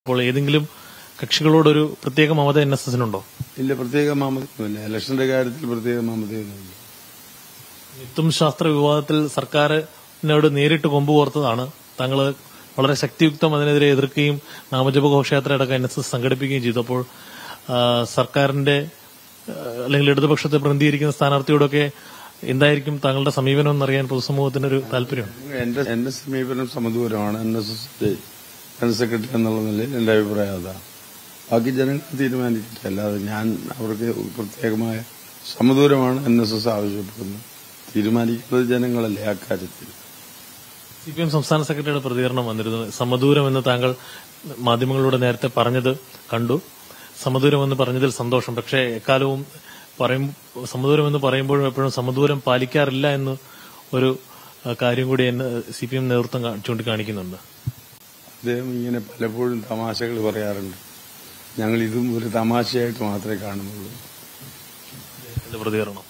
അപ്പോൾ ഏതെങ്കിലും കക്ഷികളോടൊരു പ്രത്യേക മമത എൻ എസ് എസിനുണ്ടോ ഇല്ല പ്രത്യേക മാമതയൊന്നുമില്ല ഇലക്ഷന്റെ കാര്യത്തിൽ പ്രത്യേക മാമതയൊന്നുമില്ല മിത്തും ശാസ്ത്ര വിവാദത്തിൽ സർക്കാരിനോട് നേരിട്ട് കൊമ്പ് കോർത്തതാണ് താങ്കൾ വളരെ ശക്തിയുക്തം അതിനെതിരെ എതിർക്കുകയും നാമജപ ഘോഷയാത്ര അടക്കം എൻ എസ് എസ് സംഘടിപ്പിക്കുകയും ചെയ്തു അപ്പോൾ ആ, സർക്കാരിന്റെ ആ, അല്ലെങ്കിൽ ഇടതുപക്ഷത്തെ പ്രതിനിധീകരിക്കുന്ന സ്ഥാനാർത്ഥിയോടൊക്കെ എന്തായിരിക്കും താങ്കളുടെ സമീപനം എന്നറിയാൻ പൊതുസമൂഹത്തിനൊരു താല്പര്യമാണ് എന്റെ എന്റെ സമീപനം സമദൂരമാണ് എൻ എസ് എസിന്റെ ജനറൽ സെക്രട്ടറി എന്നുള്ള നിലയിൽ എന്റെ അഭിപ്രായം അതാണ് ബാക്കി ജനങ്ങൾ തീരുമാനിക്കട്ടെ അല്ലാതെ ഞാൻ അവർക്ക് പ്രത്യേകമായ സമദൂരമാണ് എൻ എസ് എസ് ആവശ്യപ്പെടുന്നത് തീരുമാനിക്കുന്നത് ജനങ്ങളല്ലേ അക്കാര്യത്തിൽ സി പി എം സംസ്ഥാന സെക്രട്ടറിയുടെ പ്രതികരണം വന്നിരുന്നു സമദൂരം എന്ന് താങ്കൾ മാധ്യമങ്ങളോട് നേരത്തെ പറഞ്ഞത് കണ്ടു സമദൂരം എന്ന് പറഞ്ഞതിൽ സന്തോഷം പക്ഷേ എക്കാലവും പറയും സമദൂരം എന്ന് പറയുമ്പോഴും എപ്പോഴും സമദൂരം പാലിക്കാറില്ല എന്ന് ഒരു ആ, കാര്യം കൂടി എന്നെ സി പി എം നേതൃത്വം കാ- ചൂണ്ടിക്കാണിക്കുന്നുണ്ട് അദ്ദേഹം ഇങ്ങനെ പലപ്പോഴും തമാശകൾ പറയാറുണ്ട് ഞങ്ങൾ ഇതും ഒരു തമാശയായിട്ട് മാത്രമേ കാണുന്നുള്ളൂ എന്റെ പ്രതികരണം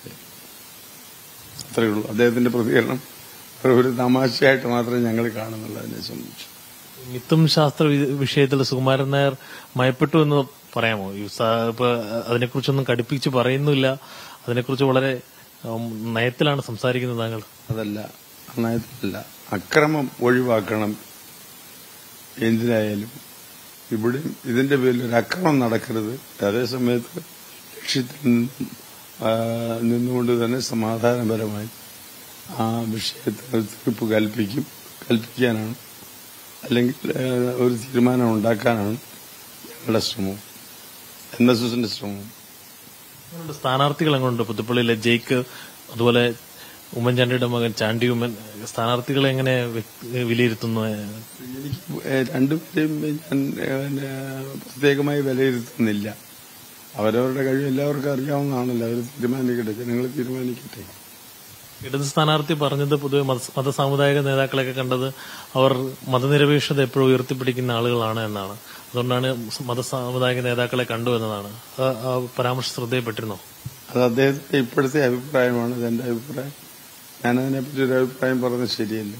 അത്രയേ ഉള്ളൂ അദ്ദേഹത്തിന്റെ പ്രതികരണം ഒരു തമാശയായിട്ട് മാത്രമേ ഞങ്ങൾ കാണുന്നുള്ളൂ അതിനെ സംബന്ധിച്ച് മിത്തും ശാസ്ത്ര വി- വിഷയത്തിൽ സുകുമാരൻ നായർ മയപ്പെട്ടു എന്ന് പറയാമോ ഈ സ- ഇപ്പൊ അതിനെക്കുറിച്ചൊന്നും കടുപ്പിച്ച് പറയുന്നില്ല അതിനെക്കുറിച്ച് വളരെ ഉം, നയത്തിലാണ് സംസാരിക്കുന്നത് താങ്കൾ അതല്ല നയത്തിലല്ല അക്രമം ഒഴിവാക്കണം എന്തിനായാലും ഇവിടെ ഇതിന്റെ പേരിൽ ഒരു അക്രമം നടക്കരുത് അതേസമയത്ത് ലക്ഷ്യത്തിൽ നിന്നും ആ, നിന്നുകൊണ്ട് തന്നെ സമാധാനപരമായി ആ വിഷയത്തിൽ തീർപ്പ് കൽപ്പിക്കും കൽപ്പിക്കാനാണ് അല്ലെങ്കിൽ ആ, ഒരു തീരുമാനം ഉണ്ടാക്കാനാണ് ഞങ്ങളുടെ ശ്രമം എൻ എസ് എസിന്റെ ശ്രമം എങ്ങനെയുണ്ട്? സ്ഥാനാർത്ഥികൾ എങ്ങനെയുണ്ട് പുതുപ്പള്ളിയിലെ ജയിക്ക് അതുപോലെ ഉമ്മൻചാണ്ടിയുടെ മകൻ ചാണ്ടി ഉമ്മൻ സ്ഥാനാർത്ഥികളെ എങ്ങനെ വ്യ- വിലയിരുത്തുന്നു എനിക്ക് ഏഹ് രണ്ടുപേരെയും ഞാൻ ഏഹ് പ്രത്യേകമായി വിലയിരുത്തുന്നില്ല അവരവരുടെ കഴിവ് എല്ലാവർക്കും അറിയാവുന്നതാണല്ലോ അവർ തീരുമാനിക്കട്ടെ ജനങ്ങൾ തീരുമാനിക്കട്ടെ ഇടത് സ്ഥാനാർത്ഥി പറഞ്ഞത് പൊതുവെ മത- മതസാമുദായിക നേതാക്കളെയൊക്കെ കണ്ടത് അവർ മതനിരപേക്ഷത എപ്പോഴും ഉയർത്തിപ്പിടിക്കുന്ന ആളുകളാണ് എന്നാണ് അതുകൊണ്ടാണ് മതസാമുദായിക നേതാക്കളെ കണ്ടു എന്നതാണ് ആ ആ പരാമർശം ശ്രദ്ധയിൽപ്പെട്ടിരുന്നോ അത് അദ്ദേഹത്തിന്റെ ഇപ്പോഴത്തെ അഭിപ്രായമാണ് ഇതെന്റെ അഭിപ്രായം ഞാനതിനെപ്പറ്റി ഒരു അഭിപ്രായം പറഞ്ഞത് ശരിയല്ല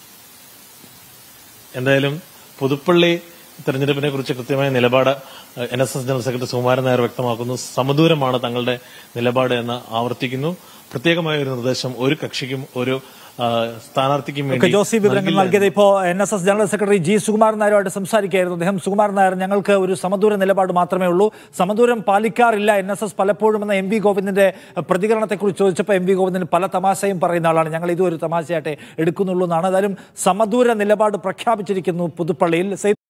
എന്തായാലും പുതുപ്പള്ളി തെരഞ്ഞെടുപ്പിനെ കുറിച്ച് കൃത്യമായ നിലപാട് N S S general secretary Sukumaran Nair വ്യക്തമാക്കുന്നു സമദൂരമാണ് തങ്ങളുടെ നിലപാട് എന്ന് ആവർത്തിക്കുന്നു പ്രത്യേകമായ ഒരു നിർദ്ദേശം ഒരു കക്ഷിക്കും ഒരു ആ, സ്ഥാനാർത്ഥിക്കും ഒക്കെ വേണ്ടി ജോസി വിവരങ്ങൾ നൽകില്ല നൽകിയത് ഇപ്പോ N S S general secretary G Sukumaran നായരുമായിട്ട് സംസാരിക്കുകയായിരുന്നു അദ്ദേഹം സുകുമാരൻ നായർ ഞങ്ങൾക്ക് ഒരു സമദൂര നിലപാട് മാത്രമേ ഉള്ളൂ സമദൂരം പാലിക്കാറില്ല എൻ എസ് എസ് പലപ്പോഴും എന്ന എം വി ഗോവിന്ദന്റെ പ്രതികരണത്തെക്കുറിച്ച് ചോദിച്ചപ്പോൾ എം വി ഗോവിന്ദൻ പല തമാശയും പറയുന്ന ആളാണ് ഞങ്ങൾ ഇതും ഒരു തമാശയായിട്ട് എടുക്കുന്നുള്ളൂ എന്നാണ് ഏതായാലും സമദൂര നിലപാട് പ്രഖ്യാപിച്ചിരിക്കുന്നു പുതുപ്പള്ളിയിൽ